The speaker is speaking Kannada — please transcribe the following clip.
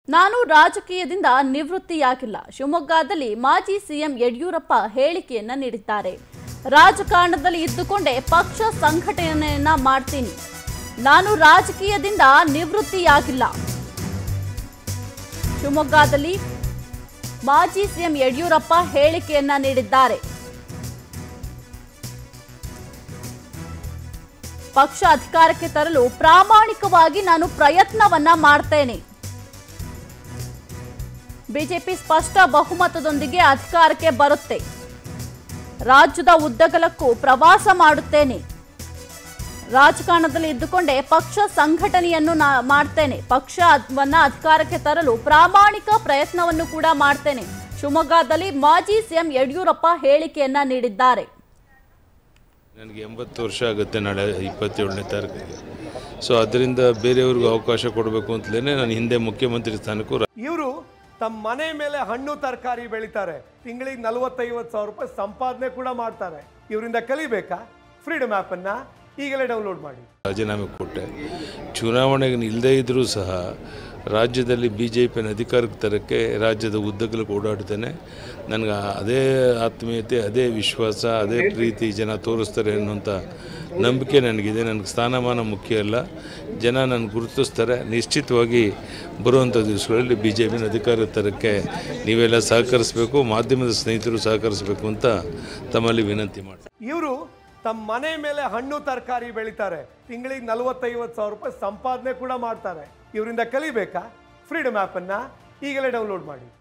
ನಾನು ರಾಜಕೀಯದಿಂದ ನಿವೃತ್ತಿಯಾಗಿಲ್ಲ ಶಿವಮೊಗ್ಗದಲ್ಲಿ ಮಾಜಿ ಸಿಎಂ ಯಡಿಯೂರಪ್ಪ ಹೇಳಿಕೆಯನ್ನ ನೀಡಿದ್ದಾರೆ ರಾಜಕಾರಣದಲ್ಲಿ ಇದ್ದುಕೊಂಡೇ ಪಕ್ಷ ಸಂಘಟನೆಯನ್ನ ಮಾಡ್ತೀನಿ ನಾನು ರಾಜಕೀಯದಿಂದ ನಿವೃತ್ತಿಯಾಗಿಲ್ಲ ಶಿವಮೊಗ್ಗದಲ್ಲಿ ಮಾಜಿ ಸಿಎಂ ಯಡಿಯೂರಪ್ಪ ಹೇಳಿಕೆಯನ್ನ ನೀಡಿದ್ದಾರೆ ಪಕ್ಷ ಅಧಿಕಾರಕ್ಕೆ ತರಲು ಪ್ರಾಮಾಣಿಕವಾಗಿ ನಾನು ಪ್ರಯತ್ನವನ್ನ ಮಾಡ್ತೇನೆ ಬಿಜೆಪಿ ಸ್ಪಷ್ಟ ಬಹುಮತದೊಂದಿಗೆ ಅಧಿಕಾರಕ್ಕೆ ಬರುತ್ತೆ ರಾಜ್ಯದ ಉದ್ದಗಲಕ್ಕೂ ಪ್ರವಾಸ ಮಾಡುತ್ತೇನೆ ರಾಜಕಾರಣದಲ್ಲಿ ಇದ್ದುಕೊಂಡೇ ಪಕ್ಷ ಸಂಘಟನೆಯನ್ನು ನಾ ಮಾಡ್ತೇನೆ ಪಕ್ಷವನ್ನ ಅಧಿಕಾರಕ್ಕೆ ತರಲು ಪ್ರಾಮಾಣಿಕ ಪ್ರಯತ್ನವನ್ನು ಕೂಡ ಮಾಡ್ತೇನೆ ಶಿವಮೊಗ್ಗದಲ್ಲಿ ಮಾಜಿ ಸಿಎಂ ಯಡಿಯೂರಪ್ಪ ಹೇಳಿಕೆಯನ್ನ ನೀಡಿದ್ದಾರೆ ನನಗೆ ಎಂಬತ್ತು ವರ್ಷ ಆಗುತ್ತೆ ನಾಳೆ ಇಪ್ಪತ್ತೇಳನೇ ತಾರೀಕಿಗೆ ಸೊ ಅದರಿಂದ ಬೇರೆಯವ್ರಿಗೂ ಅವಕಾಶ ಕೊಡಬೇಕು ಅಂತಲೇ ನಾನು ಹಿಂದೆ ಮುಖ್ಯಮಂತ್ರಿ ಸ್ಥಾನಕ್ಕೂ ರಾ- ಇವರು ತಮ್ಮ ಮನೆ ಮೇಲೆ ಹಣ್ಣು ತರಕಾರಿ ಬೆಳಿತಾರೆ ತಿಂಗಳಿಗೆ ನಲವತ್ತೈವತ್ತು ಸಾವಿರ ರೂಪಾಯಿ ಸಂಪಾದನೆ ಕೂಡ ಮಾಡ್ತಾರೆ ಇವರಿಂದ ಕಲಿಬೇಕಾ ಫ್ರೀಡಮ್ ಆ್ಯಪನ್ನು ಈಗಲೇ ಡೌನ್ಲೋಡ್ ಮಾಡಿ ರಾಜೀನಾಮೆ ಕೊಟ್ಟೆ ಚುನಾವಣೆಗೆ ನಿಲ್ಲದೇ ಇದ್ದರೂ ಸಹ ರಾಜ್ಯದಲ್ಲಿ ಬಿ ಜೆ ಪಿಯನ್ನು ಅಧಿಕಾರಕ್ಕೆ ತರೋಕ್ಕೆ ರಾಜ್ಯದ ಉದ್ದಗಲಕ್ಕೆ ಓಡಾಡ್ತೇನೆ ನನಗೆ ಅದೇ ಆತ್ಮೀಯತೆ ಅದೇ ವಿಶ್ವಾಸ ಅದೇ ಪ್ರೀತಿ ಜನ ತೋರಿಸ್ತಾರೆ ಅನ್ನುವಂಥ ನಂಬಿಕೆ ನನಗಿದೆ ನನಗೆ ಸ್ಥಾನಮಾನ ಮುಖ್ಯ ಅಲ್ಲ ಜನ ನನ್ನ ಗುರುತಿಸ್ತಾರೆ ನಿಶ್ಚಿತವಾಗಿ ಬರುವಂಥ ದಿವಸಗಳಲ್ಲಿ ಬಿ ಜೆ ಪಿನ ಅಧಿಕಾರಕ್ಕೆ ತರೋಕ್ಕೆ ನೀವೆಲ್ಲ ಸಹಕರಿಸಬೇಕು ಮಾಧ್ಯಮದ ಸ್ನೇಹಿತರು ಸಹಕರಿಸಬೇಕು ಅಂತ ತಮ್ಮಲ್ಲಿ ವಿನಂತಿ ಮಾಡ್ತೀನಿ ಇವರು ತಮ್ಮ ಮನೆ ಮೇಲೆ ಹಣ್ಣು ತರಕಾರಿ ಬೆಳಿತಾರೆ ತಿಂಗಳಿಗೆ ನಲವತ್ತೈವತ್ತು ಸಾವಿರ ರೂಪಾಯಿ ಸಂಪಾದನೆ ಕೂಡ ಮಾಡ್ತಾರೆ ಇವರಿಂದ ಕಲಿಬೇಕಾ ಫ್ರೀಡಮ್ ಆ್ಯಪನ್ನು ಈಗಲೇ ಡೌನ್ಲೋಡ್ ಮಾಡಿ